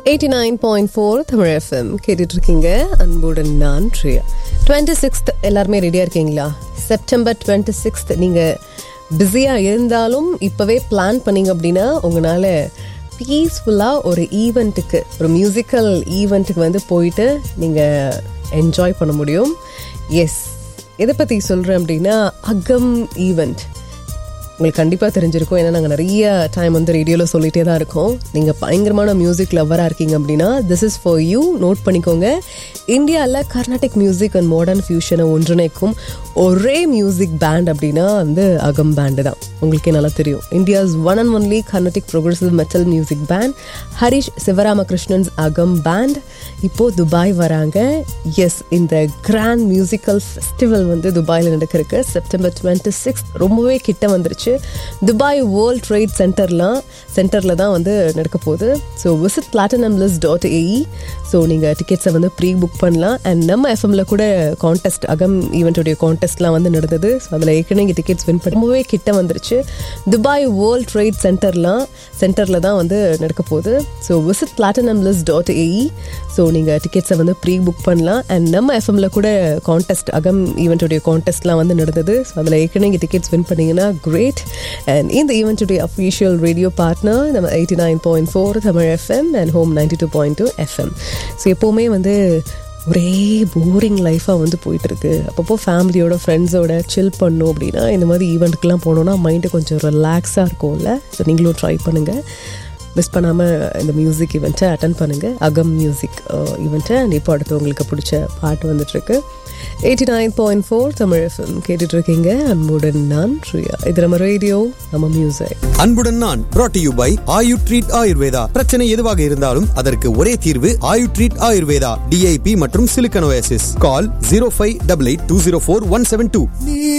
eighty nine point four Tamil FM கேட்டுட்டு இருக்கீங்க அன்புடன் நான் ட்ரியா டுவெண்ட்டி சிக்ஸ்த் எல்லாருமே ரெடியாக இருக்கீங்களா செப்டம்பர் டுவெண்ட்டி சிக்ஸ்த் நீங்கள் பிஸியாக இருந்தாலும் இப்போவே பிளான் பண்ணீங்க அப்படின்னா உங்களால் பீஸ்ஃபுல்லாக ஒரு ஈவெண்ட்டுக்கு ஒரு மியூசிக்கல் ஈவெண்ட்டுக்கு வந்து போயிட்டு நீங்கள் என்ஜாய் பண்ண முடியும் எஸ் எதை பற்றி சொல்கிறேன் அப்படின்னா அகம் ஈவெண்ட் உங்களுக்கு கண்டிப்பாக தெரிஞ்சிருக்கும் ஏன்னா நாங்கள் நிறைய டைம் வந்து ரேடியோவில் சொல்லிகிட்டே தான் இருக்கோம் நீங்கள் பயங்கரமான மியூசிக் லவ்வராக இருக்கீங்க அப்படின்னா this is for you note பண்ணிக்கோங்க இந்தியாவில் கர்நாடிக் மியூசிக் அண்ட் மாடர்ன் ஃபியூஷனை ஒன்றிணைக்கும் ஒரே மியூசிக் பேண்ட் அப்படின்னா வந்து அகம் பேண்டு தான் உங்களுக்கே நல்லா தெரியும் India's one and only Carnatic progressive metal music band Harish Sivaramakrishnan's Agam band இப்போது துபாய் வராங்க எஸ் இந்த கிராண்ட் மியூசிக்கல் ஃபெஸ்டிவல் வந்து துபாயில் நடக்கிறதுக்கு செப்டம்பர் டுவெண்ட்டி சிக்ஸ் ரொம்பவே கிட்ட வந்துருச்சு துபாய் வேர்ல்ட் ட்ரேட் சென்டர்லாம் சென்டரில் தான் வந்து நடக்க போகுது so visit platinum list dot AE so நீங்கள் டிக்கெட்ஸை வந்து ப்ரீ புக் பண்ணலாம் அண்ட் நம்ம எஃப்எம்ல கூட கான்டெஸ்ட் அகம் ஈவெண்ட்டுடைய கான்டெஸ்ட்லாம் வந்து நடந்தது ஸோ அதில் ஏற்கனவே டிக்கெட்ஸ் வின் பண்ணி ரொம்பவே கிட்ட வந்துருச்சு துபாய் வேர்ல்ட் ட்ரேட் சென்டர்லாம் சென்டரில் தான் வந்து நடக்க போகுது so visit platinum list dot AE so நீங்கள் டிக்கெட்ஸை வந்து ப்ரீ புக் பண்ணலாம் அண்ட் நம்ம எஃப்எம்ல கூட கான்டெஸ்ட் அகம் ஈவெண்ட்டுடைய கான்டெஸ்ட்லாம் வந்து நடந்தது ஸோ அதில் ஏற்கனவே டிக்கெட்ஸ் வின் பண்ணீங்கன்னா கிரேட் அண்ட் இந்த ஈவெண்ட்டுடைய அஃபீஷியல் ரேடியோ பார்ட்னர் நம்ம eighty nine point four Tamil FM and home ninety two point two FM so எப்போவுமே வந்து ஒரே போரிங் லைஃபாக வந்து போயிட்டுருக்கு அப்பப்போ ஃபேமிலியோட ஃப்ரெண்ட்ஸோட சில் பண்ணோம் அப்படின்னா இந்த மாதிரி ஈவெண்ட்டுக்கெலாம் போனோன்னா மைண்டு கொஞ்சம் ரிலாக்ஸாக இருக்கும்ல ஸோ நீங்களும் ட்ரை பண்ணுங்கள் மிஸ் பண்ணாமல் இந்த மியூசிக் ஈவெண்ட்டை அட்டன் பண்ணுங்கள் அகம் மியூசிக் ஈவெண்ட்டை அண்ட் இப்போ அடுத்து உங்களுக்கு பிடிச்ச பாட்டு வந்துட்டுருக்கு eighty nine point four Tamil FM கேட்டுட்டு இருக்கீங்க அன்புடன் நான் ப்ரியா இது நம்ம ரேடியோ நம்ம மியூசிக் அன்புடன் நான் brought to you by Ayu treat Ayurveda பிரச்சனை எதுவாக இருந்தாலும் அதற்கு ஒரே தீர்வு ஆயு ட்ரீட் ஆயுர்வேதா டிஐபி மற்றும் சிலிக்கனோசிஸ் call zero five double eight two zero four one seven two